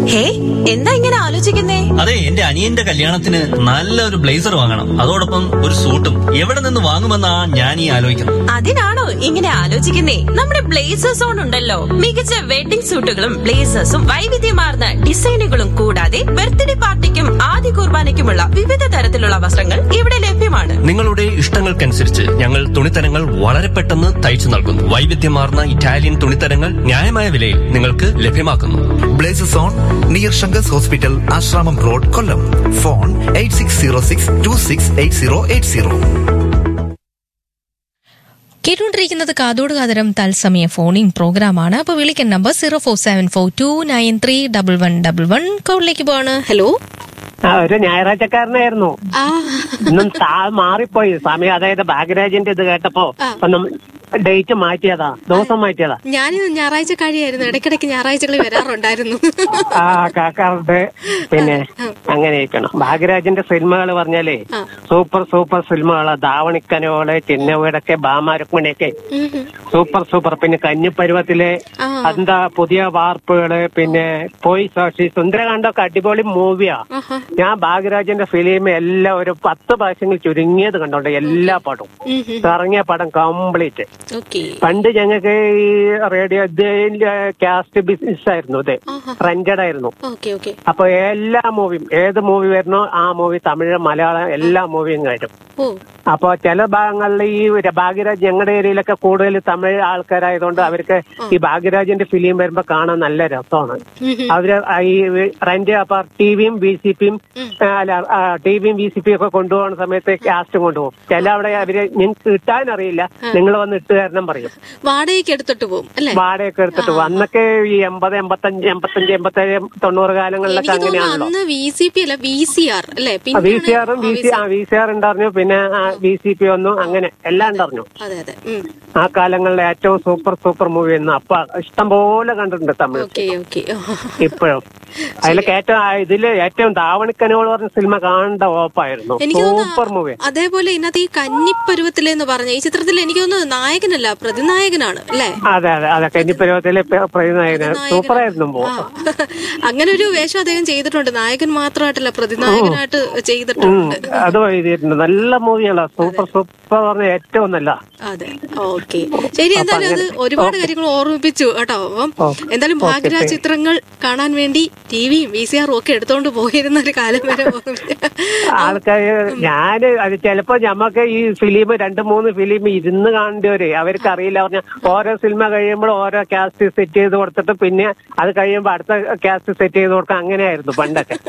ഹേ എന്താ ഇങ്ങനെ ആലോചിക്കുന്നേ അതെ എന്റെ അനിയന്റെ കല്യാണത്തിന് നല്ലൊരു ബ്ലേസർ വാങ്ങണം അതോടൊപ്പം ഒരു സൂട്ടും എവിടെ നിന്ന് വാങ്ങുമെന്നാ ഞാൻ ഈ ആലോചിക്കുന്നത് അതിനാണോ ഇങ്ങനെ ആലോചിക്കുന്നേ നമ്മുടെ ബ്ലേസേഴ്സ് ഓൺ ഉണ്ടല്ലോ മികച്ച വെഡിംഗ് സൂട്ടുകളും ബ്ലേസേഴ്സും വൈവിധ്യമാർന്ന ഡിസൈനുകളും കൂടാതെ ബർത്ത്ഡേ പാർട്ടിക്കും ആദ്യ കുർബാനയ്ക്കുമുള്ള വിവിധ തരത്തിലുള്ള വസ്ത്രങ്ങൾ ഇവിടെ ലഭ്യമാണ് നിങ്ങളുടെ ഇഷ്ടങ്ങൾക്കനുസരിച്ച് ഞങ്ങൾ തുണിത്തരങ്ങൾ വളരെ പെട്ടെന്ന് തയ്ച്ചു നൽകുന്നു വൈവിധ്യമാർന്ന ഇറ്റാലിയൻ തുണിത്തരങ്ങൾ ന്യായമായ വിലയിൽ നിങ്ങൾക്ക് ലഭ്യമാക്കുന്നു ബ്ലേസസ് on near Shankar's hospital Asramam road Kollam phone eight six zero six two six eight zero eight zero കേട്ടുകൊണ്ടിരിക്കുന്നത് കാതോട് കാതരം തത്സമയ ഫോണിംഗ് പ്രോഗ്രാമാണ് അപ്പൊ വിളിക്കുന്ന number zero four seven four two nine three double one double one കോളിലേക്ക് പോവാണ് ഹലോ ആ, ഒരു ഞായറാഴ്ചക്കാരനായിരുന്നു ആ ഇന്നും താ- മാറിപ്പോയി സമയം അതായത് ഭാഗ്യരാജിന്റെ ഇത് കേട്ടപ്പോ ഒന്നും ഡേറ്റ് മാറ്റിയതാ ദിവസം മാറ്റിയതാ ഞാൻ ഞായറാഴ്ച കഴിയായിരുന്നു ഇടയ്ക്കിടയ്ക്ക് ഞായറാഴ്ചകളിൽ വരാറുണ്ടായിരുന്നു ആ കാക്കാറുടെ പിന്നെ അങ്ങനെ ഇരിക്കണം ഭാഗ്യരാജിന്റെ സിനിമകൾ പറഞ്ഞാലേ സൂപ്പർ സൂപ്പർ സിനിമകളാ ധാവണിക്കനോള് ചിന്നവീടൊക്കെ ബാമാരുക്മണിയൊക്കെ സൂപ്പർ സൂപ്പർ പിന്നെ കന്നിപ്പരുവത്തിലെ ആ. എന്താ പുതിയ വാർപ്പുകള് പിന്നെ പോയി സാക്ഷി സുന്ദരകാന്ഡൊക്കെ അടിപൊളി മൂവിയാ ആഹാ. ഞാൻ ഭാഗ്യരാജിന്റെ ഫിലിം എല്ലാം ഒരു പത്ത് പ്രാവശ്യങ്ങൾ ചുരുങ്ങിയത് കണ്ടോണ്ട് എല്ലാ പടവും ഇറങ്ങിയ പടം കംപ്ലീറ്റ് ഓക്കെ പണ്ട് ഞങ്ങൾക്ക് ഈ റേഡിയോ ഇതിന്റെ കാസ്റ്റ് ബിസിനസ് ആയിരുന്നു ഇത് റെന്റഡ് ആയിരുന്നു ഓക്കെ ഓക്കെ അപ്പൊ എല്ലാ മൂവിയും ഏത് മൂവി വരുന്നോ ആ മൂവി തമിഴ് മലയാളം എല്ലാ മൂവിയും കയറ്റും ഓ അപ്പൊ ചില ഭാഗങ്ങളിൽ ഈ ഒരു ഭാഗ്യരാജ് ഞങ്ങളുടെ ഏരിയയിലൊക്കെ കൂടുതൽ തമിഴ് ആൾക്കാരായതുകൊണ്ട് അവർക്ക് ഈ ഭാഗ്യരാജിന്റെ ഫിലിം വരുമ്പോ കാണാൻ നല്ല രസമാണ് അവര് ഈ റെന്റ് അപ്പൊ ടിവിയും ബി സി പിയും അല്ല ടിവിയും ബി സി പിയും ഒക്കെ കൊണ്ടുപോകുന്ന സമയത്ത് കാസ്റ്റും കൊണ്ടുപോകും ചില അവിടെ അവര് നിങ്ങൾക്ക് കിട്ടാൻ അറിയില്ല നിങ്ങൾ വന്ന് ഇട്ട് തരണം പറയും വാടകയ്ക്ക് എടുത്തിട്ട് പോകും അല്ലേ വാടകയൊക്കെ എടുത്തിട്ട് പോകും അന്നൊക്കെ ഈ എൺപത് എൺപത്തഞ്ച് എൺപത്തഞ്ച് എൺപത്തേഴ് തൊണ്ണൂറ് കാലങ്ങളിലൊക്കെ എനിക്ക് തോന്നുന്നു അങ്ങനെയാണല്ലോ അന്ന് വി സി പി അല്ല വി സി ആർ അല്ലേ വി സി ആറും വി സി ആ വി സി ആർ ഉണ്ടായിരുന്നു പിന്നെ വി സി പി ഒന്നും അങ്ങനെ എല്ലാം ഉണ്ടായിരുന്നു അതെ അതെ ഉം. ആ കാലങ്ങളിലെ ഏറ്റവും സൂപ്പർ സൂപ്പർ മൂവി എന്ന് അപ്പ ഇഷ്ടം പോലെ കണ്ടിട്ടുണ്ട് തമിഴ് ഓക്കെ ഓക്കെ ഇപ്പോഴും അതിലൊക്കെ ഏറ്റവും ആ ഇതില് ഏറ്റവും ധാവണിക്കനോൾ പറഞ്ഞ സിനിമ കാണേണ്ട ഓപ്പായിരുന്നു എനിക്ക് സൂപ്പർ മൂവി തോന്നുന്നു അതേപോലെ ഇതിനകത്ത് ഈ കന്നിപ്പരുവത്തിലെന്ന് പറഞ്ഞ ഈ ചിത്രത്തിൽ എനിക്ക് തോന്നുന്നു നായകനല്ല പ്രതിനായകനാണ് അല്ലേ അതെ അതെ അതെ കന്നിപ്പരുവത്തിലെ പ്രതിനായകൻ സൂപ്പർ ആയിരുന്നു പോ ആ. അങ്ങനെ ഒരു വേഷം അദ്ദേഹം ചെയ്തിട്ടുണ്ട് നായകൻ മാത്രമായിട്ടല്ല പ്രതിനായകനായിട്ട് ചെയ്തിട്ടുണ്ട് അത് എഴുതിയിട്ടുണ്ട് നല്ല മൂവികളാ സൂപ്പർ സൂപ്പർ പറഞ്ഞ ഏറ്റവും നല്ല അതെ ഓക്കെ ശരി എന്തായാലും അത് ഒരുപാട് കാര്യങ്ങൾ ഓർമ്മിപ്പിച്ചു കേട്ടോ അപ്പം എന്തായാലും ഭാഗ്യരാജ് ചിത്രങ്ങൾ കാണാൻ വേണ്ടി ടിവിയും വി സി ആറും ഒക്കെ എടുത്തോണ്ട് പോയിരുന്ന ഒരു കാലം വരെ ഓർമ്മിപ്പിച്ചു. ആൾക്കാര് ഞാന് അത് ചിലപ്പോ ഞമ്മക്ക് ഈ ഫിലിം രണ്ട് മൂന്ന് ഫിലിം ഇരുന്ന് കാണേണ്ടവര് അവർക്ക് അറിയില്ല പറഞ്ഞ ഓരോ സിനിമ കഴിയുമ്പോൾ ഓരോ കാസ്റ്റ് സെറ്റ് ചെയ്ത് കൊടുത്തിട്ട് പിന്നെ അത് കഴിയുമ്പോൾ അടുത്ത കാസ്റ്റ് സെറ്റ് ചെയ്ത് കൊടുക്കാം അങ്ങനെയായിരുന്നു പണ്ടൊക്കെ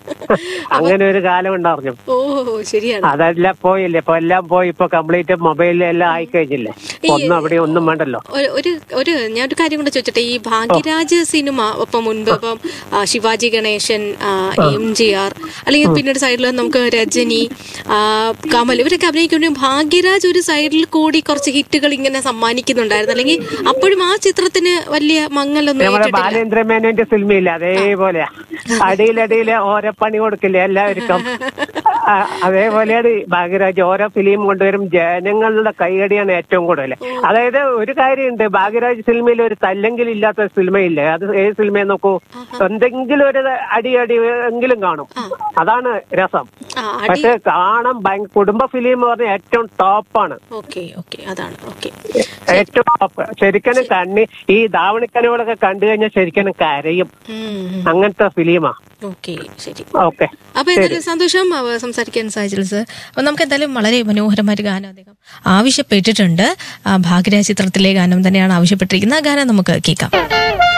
അങ്ങനെ ഒരു കാലം ഉണ്ടായിരുന്നു ഓ ശരിയാണ് അതെല്ലാം പോയില്ലേ ഇപ്പൊ എല്ലാം പോയി ഇപ്പൊ കംപ്ലീറ്റ് മൊബൈലിൽ എല്ലാം ആയിക്കഴിഞ്ഞില്ലേ ഒന്നും അവിടെ ഒന്നും വേണ്ടല്ലോ ഒരു- ഒരു ഒരു ഞാൻ ഒരു കാര്യം കൂടെ ചോദിച്ചോട്ടെ ഈ ഭാഗ്യരാജ് സിനിമ ഇപ്പം മുൻപ് ഇപ്പം ആ, ശിവാജി ഗണേശൻ ആ, എം ജി ആർ അല്ലെങ്കിൽ പിന്നീട് സൈഡിൽ നമുക്ക് രജനി ആ, കമൽ ഇവരൊക്കെ അഭിനയിക്കുന്ന ഭാഗ്യരാജ് ഒരു സൈഡിൽ കൂടി കുറച്ച് ഹിറ്റുകൾ ഇങ്ങനെ സമ്മാനിക്കുന്നുണ്ടായിരുന്നു അല്ലെങ്കിൽ അപ്പോഴും ആ ചിത്രത്തിന് വലിയ മങ്ങലൊന്നും നമ്മുടെ ഏറ്റിട്ടില്ല ബാലേന്ദ്ര മേനോന്റെ സിനിമയില്ല അതേപോലെ അടിയിലടിയില് ഓരോ പണി കൊടുക്കില്ലേ എല്ലാവർക്കും ആ, അതേപോലെയാണ് ഭാഗ്യരാജ് ഓരോ ഫിലിം കൊണ്ടുവരും ജനങ്ങളുടെ കൈയടിയാണ് ഏറ്റവും കൂടുതൽ അതായത് ഒരു കാര്യമുണ്ട് ഭാഗ്യരാജ് സിനിമയിൽ ഒരു തല്ലെങ്കിലും ഇല്ലാത്ത സിനിമയില്ല അത് ഏത് സിനിമയെ നോക്കൂ എന്തെങ്കിലും ഒരു അടി അടി എങ്കിലും കാണും അതാണ് രസം ആ, അടി പക്ഷെ കാണാൻ ഭയങ്കര കുടുംബ ഫിലിം പറഞ്ഞ ഏറ്റവും ടോപ്പാണ് ഓക്കെ ഓക്കെ അതാണ് ഓക്കെ ഏറ്റവും ടോപ്പ് ശരിക്കും കണ്ണി ഈ ധാവണിക്കനുകളൊക്കെ കണ്ടു കഴിഞ്ഞാൽ ശരിക്കും കരയും അങ്ങനത്തെ ഫിലിമാ ഓക്കെ ശരി ഓക്കെ അപ്പൊ എന്തായാലും സന്തോഷം അവ സംസാരിക്കാൻ സാഹചര്യം സർ അപ്പൊ നമുക്ക് എന്തായാലും വളരെ മനോഹരമായ ഒരു ഗാനം അദ്ദേഹം ആവശ്യപ്പെട്ടിട്ടുണ്ട് ആ, ഭാഗ്യരാജ് ചിത്രത്തിലെ ഗാനം തന്നെയാണ് ആവശ്യപ്പെട്ടിരിക്കുന്നത് ആ ഗാനം നമുക്ക് കേൾക്കാം